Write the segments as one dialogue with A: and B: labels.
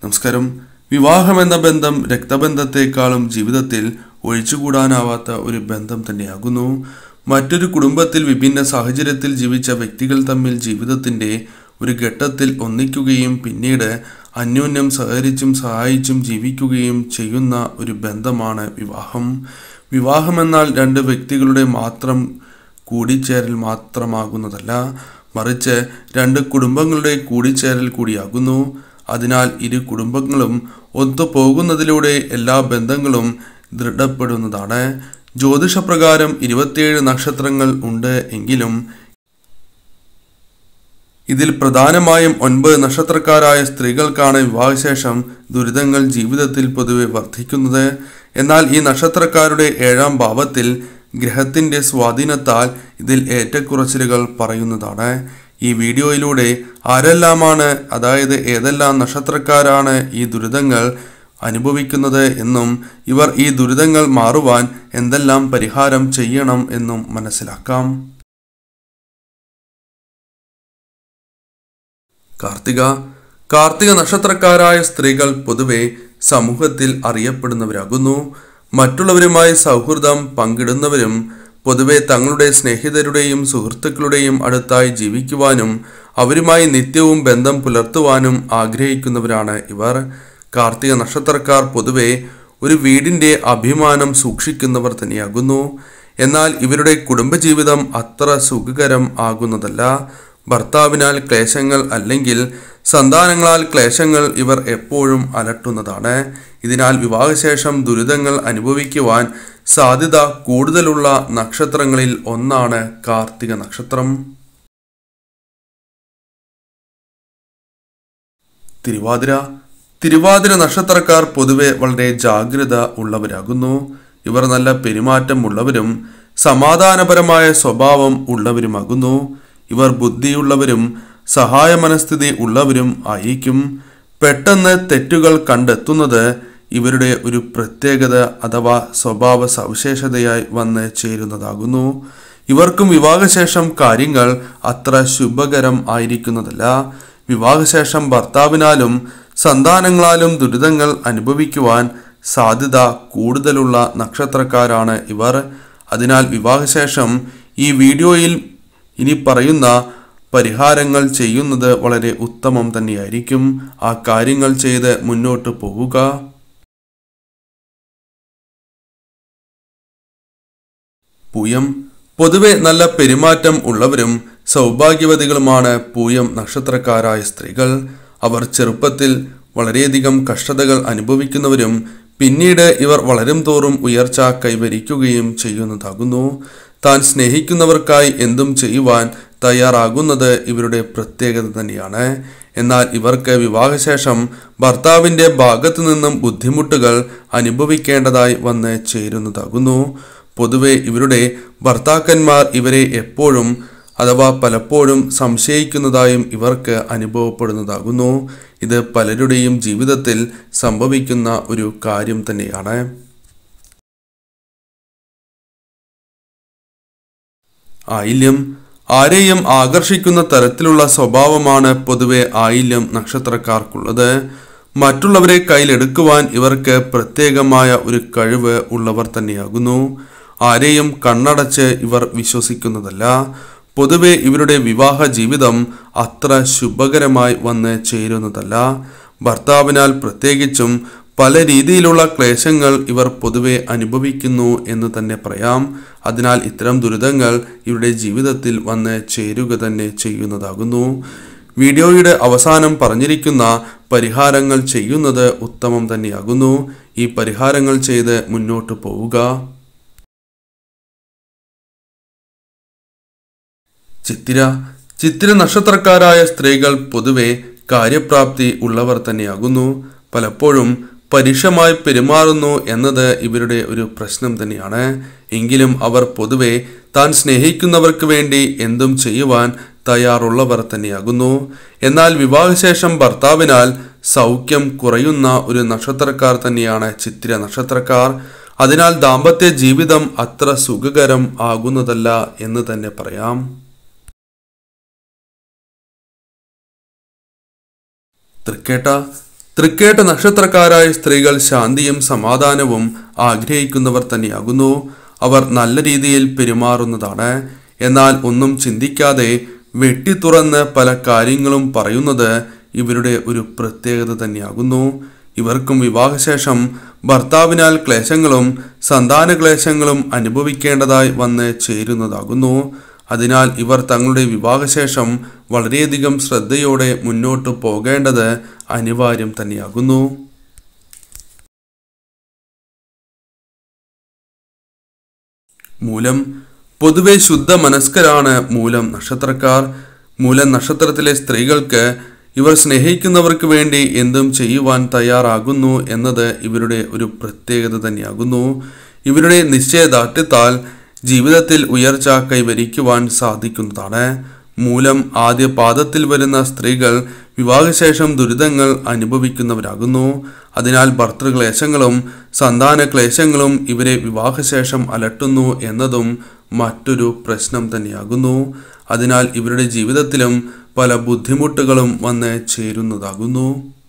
A: നമസ്കാരം വിവാഹമെന്ന ബന്ധം രക്തബന്ധത്തെക്കാളും ജീവിതത്തിൽ ഒഴിച്ചുകൂടാനാവാത്ത ഒരു ബന്ധം തന്നെയാകുന്നു മറ്റൊരു കുടുംബത്തിൽ വിഭിന്ന സാഹചര്യത്തിൽ ജീവിച്ച വ്യക്തികൾ തമ്മിൽ ജീവിതത്തിൻ്റെ ഒരു ഘട്ടത്തിൽ ഒന്നിക്കുകയും പിന്നീട് അന്യോന്യം സഹകരിച്ചും സഹായിച്ചും ജീവിക്കുകയും ചെയ്യുന്ന ഒരു ബന്ധമാണ് വിവാഹം വിവാഹമെന്നാൽ രണ്ട് വ്യക്തികളുടെ മാത്രം കൂടിച്ചേരൽ മാത്രമാകുന്നതല്ല മറിച്ച് രണ്ട് കുടുംബങ്ങളുടെ കൂടിച്ചേരൽ കൂടിയാകുന്നു അതിനാൽ ഇരു കുടുംബങ്ങളും ഒത്തുപോകുന്നതിലൂടെ എല്ലാ ബന്ധങ്ങളും ദൃഢപ്പെടുന്നതാണ് ജ്യോതിഷപ്രകാരം ഇരുപത്തിയേഴ് നക്ഷത്രങ്ങൾ ഉണ്ട് എങ്കിലും ഇതിൽ പ്രധാനമായും ഒൻപത് നക്ഷത്രക്കാരായ സ്ത്രീകൾക്കാണ് വിവാഹശേഷം ദുരിതങ്ങൾ ജീവിതത്തിൽ പൊതുവെ വർദ്ധിക്കുന്നത് എന്നാൽ ഈ നക്ഷത്രക്കാരുടെ ഏഴാം ഭാവത്തിൽ ഗ്രഹത്തിന്റെ സ്വാധീനത്താൽ ഇതിൽ ഏറ്റക്കുറച്ചിലുകൾ പറയുന്നതാണ് ഈ വീഡിയോയിലൂടെ ആരെല്ലാമാണ് അതായത് ഏതെല്ലാം നക്ഷത്രക്കാരാണ് ഈ ദുരിതങ്ങൾ അനുഭവിക്കുന്നത് എന്നും ഇവർ ഈ ദുരിതങ്ങൾ മാറുവാൻ എന്തെല്ലാം പരിഹാരം ചെയ്യണം എന്നും മനസ്സിലാക്കാം കാർത്തിക കാർത്തിക നക്ഷത്രക്കാരായ സ്ത്രീകൾ പൊതുവെ സമൂഹത്തിൽ അറിയപ്പെടുന്നവരാകുന്നു മറ്റുള്ളവരുമായി സൗഹൃദം പങ്കിടുന്നവരും പൊതുവെ തങ്ങളുടെ സ്നേഹിതരുടെയും സുഹൃത്തുക്കളുടെയും അടുത്തായി ജീവിക്കുവാനും അവരുമായി നിത്യവും ബന്ധം പുലർത്തുവാനും ആഗ്രഹിക്കുന്നവരാണ് ഇവർ കാർത്തിക നക്ഷത്രക്കാർ പൊതുവെ ഒരു വീടിൻ്റെ അഭിമാനം സൂക്ഷിക്കുന്നവർ തന്നെയാകുന്നു എന്നാൽ ഇവരുടെ കുടുംബജീവിതം അത്ര സുഖകരം ആകുന്നതല്ല ഭർത്താവിനാൽ ക്ലേശങ്ങൾ അല്ലെങ്കിൽ സന്താനങ്ങളാൽ ക്ലേശങ്ങൾ ഇവർ എപ്പോഴും അലട്ടുന്നതാണ് ഇതിനാൽ വിവാഹശേഷം ദുരിതങ്ങൾ അനുഭവിക്കുവാൻ സാധ്യത കൂടുതലുള്ള നക്ഷത്രങ്ങളിൽ ഒന്നാണ് കാർത്തിക നക്ഷത്രം തിരുവാതിര തിരുവാതിര നക്ഷത്രക്കാർ പൊതുവെ വളരെ ജാഗ്രത ഉള്ളവരാകുന്നു ഇവർ നല്ല പെരുമാറ്റം ഉള്ളവരും സമാധാനപരമായ സ്വഭാവം ഉള്ളവരുമാകുന്നു ഇവർ ബുദ്ധിയുള്ളവരും സഹായ മനസ്ഥിതി ഉള്ളവരും ആയിരിക്കും പെട്ടെന്ന് തെറ്റുകൾ കണ്ടെത്തുന്നത് ഇവരുടെ ഒരു പ്രത്യേകത അഥവാ സ്വഭാവ സവിശേഷതയായി വന്ന് ചേരുന്നതാകുന്നു ഇവർക്കും വിവാഹശേഷം കാര്യങ്ങൾ അത്ര ശുഭകരം ആയിരിക്കുന്നതല്ല വിവാഹശേഷം ഭർത്താവിനാലും സന്താനങ്ങളാലും ദുരിതങ്ങൾ അനുഭവിക്കുവാൻ സാധ്യത കൂടുതലുള്ള നക്ഷത്രക്കാരാണ് ഇവർ അതിനാൽ വിവാഹശേഷം ഈ വീഡിയോയിൽ ഇനി പറയുന്ന പരിഹാരങ്ങൾ ചെയ്യുന്നത് വളരെ ഉത്തമം തന്നെയായിരിക്കും ആ കാര്യങ്ങൾ ചെയ്ത് മുന്നോട്ട് പോവുക പൂയം പൊതുവെ നല്ല പെരുമാറ്റം ഉള്ളവരും സൗഭാഗ്യവതികളുമാണ് പൂയം നക്ഷത്രക്കാരായ സ്ത്രീകൾ അവർ ചെറുപ്പത്തിൽ വളരെയധികം കഷ്ടതകൾ അനുഭവിക്കുന്നവരും പിന്നീട് ഇവർ വളരും തോറും ഉയർച്ച കൈവരിക്കുകയും ചെയ്യുന്നതാകുന്നു താൻ സ്നേഹിക്കുന്നവർക്കായി എന്തും ചെയ്യുവാൻ തയ്യാറാകുന്നത് ഇവരുടെ പ്രത്യേകത തന്നെയാണ് എന്നാൽ ഇവർക്ക് വിവാഹശേഷം ഭർത്താവിൻ്റെ ഭാഗത്തു നിന്നും ബുദ്ധിമുട്ടുകൾ അനുഭവിക്കേണ്ടതായി വന്ന് ചേരുന്നതാകുന്നു പൊതുവെ ഇവരുടെ ഭർത്താക്കന്മാർ ഇവരെ എപ്പോഴും അഥവാ പലപ്പോഴും സംശയിക്കുന്നതായും ഇവർക്ക് അനുഭവപ്പെടുന്നതാകുന്നു ഇത് പലരുടെയും ജീവിതത്തിൽ സംഭവിക്കുന്ന ഒരു കാര്യം തന്നെയാണ് ആയില്യം ആരെയും ആകർഷിക്കുന്ന തരത്തിലുള്ള സ്വഭാവമാണ് പൊതുവെ ആയില്യം നക്ഷത്രക്കാർക്കുള്ളത് മറ്റുള്ളവരെ കയ്യിലെടുക്കുവാൻ ഇവർക്ക് പ്രത്യേകമായ ഒരു കഴിവ് ഉള്ളവർ തന്നെയാകുന്നു ആരെയും കണ്ണടച്ച് ഇവർ വിശ്വസിക്കുന്നതല്ല പൊതുവെ ഇവരുടെ വിവാഹ ജീവിതം അത്ര ശുഭകരമായി വന്ന് ചേരുന്നതല്ല ഭർത്താവിനാൽ പ്രത്യേകിച്ചും പല രീതിയിലുള്ള ക്ലേശങ്ങൾ ഇവർ പൊതുവെ അനുഭവിക്കുന്നു എന്ന് തന്നെ പറയാം അതിനാൽ ഇത്തരം ദുരിതങ്ങൾ ഇവരുടെ ജീവിതത്തിൽ വന്ന് ചേരുക തന്നെ ചെയ്യുന്നതാകുന്നു വീഡിയോയുടെ അവസാനം പറഞ്ഞിരിക്കുന്ന പരിഹാരങ്ങൾ ചെയ്യുന്നത് ഉത്തമം തന്നെയാകുന്നു ഈ പരിഹാരങ്ങൾ ചെയ്ത് മുന്നോട്ട് പോവുക ചിത്തിര ചിത്തിര നക്ഷത്രക്കാരായ സ്ത്രീകൾ പൊതുവെ കാര്യപ്രാപ്തി ഉള്ളവർ തന്നെയാകുന്നു പലപ്പോഴും പരുഷമായി പെരുമാറുന്നു എന്നത് ഇവരുടെ ഒരു പ്രശ്നം തന്നെയാണ് എങ്കിലും അവർ പൊതുവെ താൻ സ്നേഹിക്കുന്നവർക്ക് വേണ്ടി എന്തും ചെയ്യുവാൻ തയ്യാറുള്ളവർ തന്നെയാകുന്നു എന്നാൽ വിവാഹശേഷം ഭർത്താവിനാൽ സൗഖ്യം കുറയുന്ന ഒരു നക്ഷത്രക്കാർ തന്നെയാണ് ചിത്തിര നക്ഷത്രക്കാർ അതിനാൽ ദാമ്പത്യ ജീവിതം അത്ര സുഖകരം ആകുന്നതല്ല എന്ന് തന്നെ പറയാം തൃക്കേട്ട തൃക്കേട്ട നക്ഷത്രക്കാരായ സ്ത്രീകൾ ശാന്തിയും സമാധാനവും ആഗ്രഹിക്കുന്നവർ തന്നെയാകുന്നു അവർ നല്ല രീതിയിൽ പെരുമാറുന്നതാണ് എന്നാൽ ഒന്നും ചിന്തിക്കാതെ വെട്ടിത്തുറന്ന് പല കാര്യങ്ങളും പറയുന്നത് ഇവരുടെ ഒരു പ്രത്യേകത തന്നെയാകുന്നു ഇവർക്കും വിവാഹശേഷം ഭർത്താവിനാൽ ക്ലേശങ്ങളും സന്താന ക്ലേശങ്ങളും അനുഭവിക്കേണ്ടതായി വന്ന് ചേരുന്നതാകുന്നു അതിനാൽ ഇവർ തങ്ങളുടെ വിവാഹശേഷം വളരെയധികം ശ്രദ്ധയോടെ മുന്നോട്ട് പോകേണ്ടത് അനിവാര്യം തന്നെയാകുന്നു മൂലം പൊതുവെ ശുദ്ധ മനസ്കരാണ് മൂലം നക്ഷത്രക്കാർ മൂലം നക്ഷത്രത്തിലെ സ്ത്രീകൾക്ക് ഇവർ സ്നേഹിക്കുന്നവർക്ക് വേണ്ടി എന്തും ചെയ്യുവാൻ തയ്യാറാകുന്നു എന്നത് ഇവരുടെ ഒരു പ്രത്യേകത തന്നെയാകുന്നു ഇവരുടെ നിശ്ചയദാർഢ്യത്താൽ ജീവിതത്തിൽ ഉയർച്ച കൈവരിക്കുവാൻ സാധിക്കുന്നതാണ് മൂലം ആദ്യ പാദത്തിൽ വരുന്ന സ്ത്രീകൾ വിവാഹശേഷം ദുരിതങ്ങൾ അനുഭവിക്കുന്നവരാകുന്നു അതിനാൽ ഭർത്തൃക്ലേശങ്ങളും സന്താന ക്ലേശങ്ങളും ഇവരെ വിവാഹശേഷം അലട്ടുന്നു എന്നതും മറ്റൊരു പ്രശ്നം തന്നെയാകുന്നു അതിനാൽ ഇവരുടെ ജീവിതത്തിലും പല ബുദ്ധിമുട്ടുകളും വന്ന് ചേരുന്നതാകുന്നു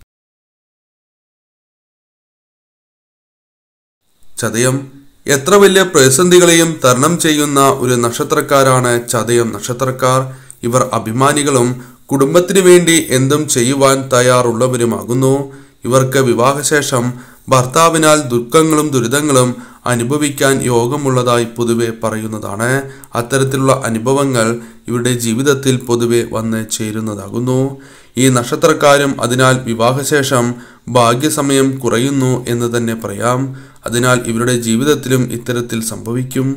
A: ചതയം എത്ര വലിയ പ്രതിസന്ധികളെയും തരണം ചെയ്യുന്ന ഒരു നക്ഷത്രക്കാരാണ് ചതയം നക്ഷത്രക്കാർ ഇവർ അഭിമാനികളും കുടുംബത്തിനു വേണ്ടി എന്തും ചെയ്യുവാൻ തയ്യാറുള്ളവരുമാകുന്നു ഇവർക്ക് വിവാഹശേഷം ഭർത്താവിനാൽ ദുഃഖങ്ങളും ദുരിതങ്ങളും അനുഭവിക്കാൻ യോഗമുള്ളതായി പൊതുവെ പറയുന്നതാണ് അത്തരത്തിലുള്ള അനുഭവങ്ങൾ ഇവരുടെ ജീവിതത്തിൽ പൊതുവെ വന്ന് ചേരുന്നതാകുന്നു ഈ നക്ഷത്രക്കാരും അതിനാൽ വിവാഹശേഷം ഭാഗ്യസമയം കുറയുന്നു എന്ന് തന്നെ പറയാം അതിനാൽ ഇവരുടെ ജീവിതത്തിലും ഇത്തരത്തിൽ സംഭവിക്കും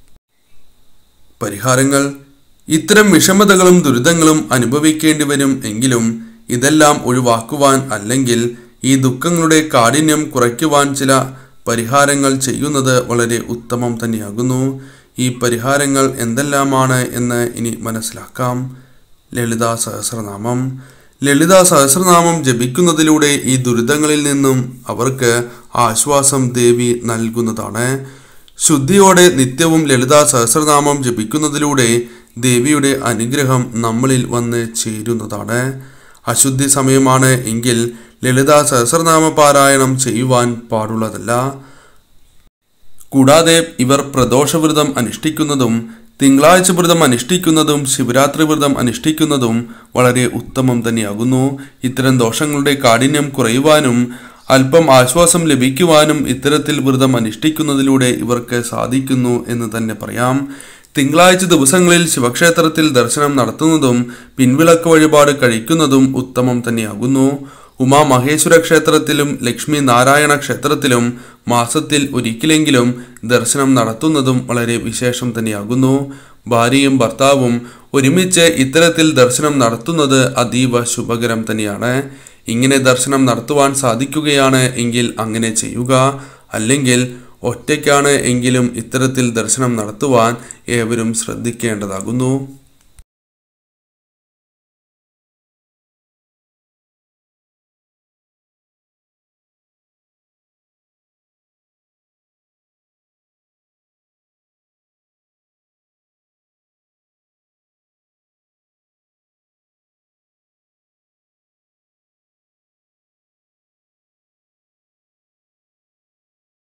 A: പരിഹാരങ്ങൾ ഇത്തരം വിഷമതകളും ദുരിതങ്ങളും അനുഭവിക്കേണ്ടി വരും എങ്കിലും ഇതെല്ലാം ഒഴിവാക്കുവാൻ അല്ലെങ്കിൽ ഈ ദുഃഖങ്ങളുടെ കാഠിന്യം കുറയ്ക്കുവാൻ ചില പരിഹാരങ്ങൾ ചെയ്യുന്നത് വളരെ ഉത്തമം തന്നെയാകുന്നു ഈ പരിഹാരങ്ങൾ എന്തെല്ലാമാണ് എന്ന് ഇനി മനസ്സിലാക്കാം ലളിത സഹസ്രനാമം ലളിത സഹസ്രനാമം ജപിക്കുന്നതിലൂടെ ഈ ദുരിതങ്ങളിൽ നിന്നും അവർക്ക് ആശ്വാസം ദേവി നൽകുന്നതാണ് ശുദ്ധിയോടെ നിത്യവും ലളിത സഹസ്രനാമം ജപിക്കുന്നതിലൂടെ ദേവിയുടെ അനുഗ്രഹം നമ്മളിൽ വന്ന് ചേരുന്നതാണ് അശുദ്ധി സമയമാണ് എങ്കിൽ ലളിത സഹസ്രനാമ പാരായണം ചെയ്യുവാൻ പാടുള്ളതല്ല കൂടാതെ ഇവർ പ്രദോഷവ്രതം അനുഷ്ഠിക്കുന്നതും തിങ്കളാഴ്ച വ്രതം അനുഷ്ഠിക്കുന്നതും ശിവരാത്രി വ്രതം അനുഷ്ഠിക്കുന്നതും വളരെ ഉത്തമം തന്നെയാകുന്നു ഇത്തരം ദോഷങ്ങളുടെ കാഠിന്യം കുറയുവാനും അല്പം ആശ്വാസം ലഭിക്കുവാനും ഇത്തരത്തിൽ വ്രതം അനുഷ്ഠിക്കുന്നതിലൂടെ ഇവർക്ക് സാധിക്കുന്നു എന്ന് തന്നെ പറയാം തിങ്കളാഴ്ച ദിവസങ്ങളിൽ ശിവക്ഷേത്രത്തിൽ ദർശനം നടത്തുന്നതും പിൻവിളക്ക് വഴിപാട് കഴിക്കുന്നതും ഉത്തമം തന്നെയാകുന്നു ഉമാ മഹേശ്വര ക്ഷേത്രത്തിലും ലക്ഷ്മി നാരായണ ക്ഷേത്രത്തിലും മാസത്തിൽ ഒരിക്കലെങ്കിലും ദർശനം നടത്തുന്നതും വളരെ വിശേഷം തന്നെയാകുന്നു ഭാര്യയും ഭർത്താവും ഒരുമിച്ച് ഇത്തരത്തിൽ ദർശനം നടത്തുന്നത് അതീവ ശുഭകരം തന്നെയാണ് ഇങ്ങനെ ദർശനം നടത്തുവാൻ സാധിക്കുകയാണ് എങ്കിൽ അങ്ങനെ ചെയ്യുക അല്ലെങ്കിൽ ഒറ്റയ്ക്കാണ് എങ്കിലും ഇത്തരത്തിൽ ദർശനം നടത്തുവാൻ ഏവരും ശ്രദ്ധിക്കേണ്ടതാകുന്നു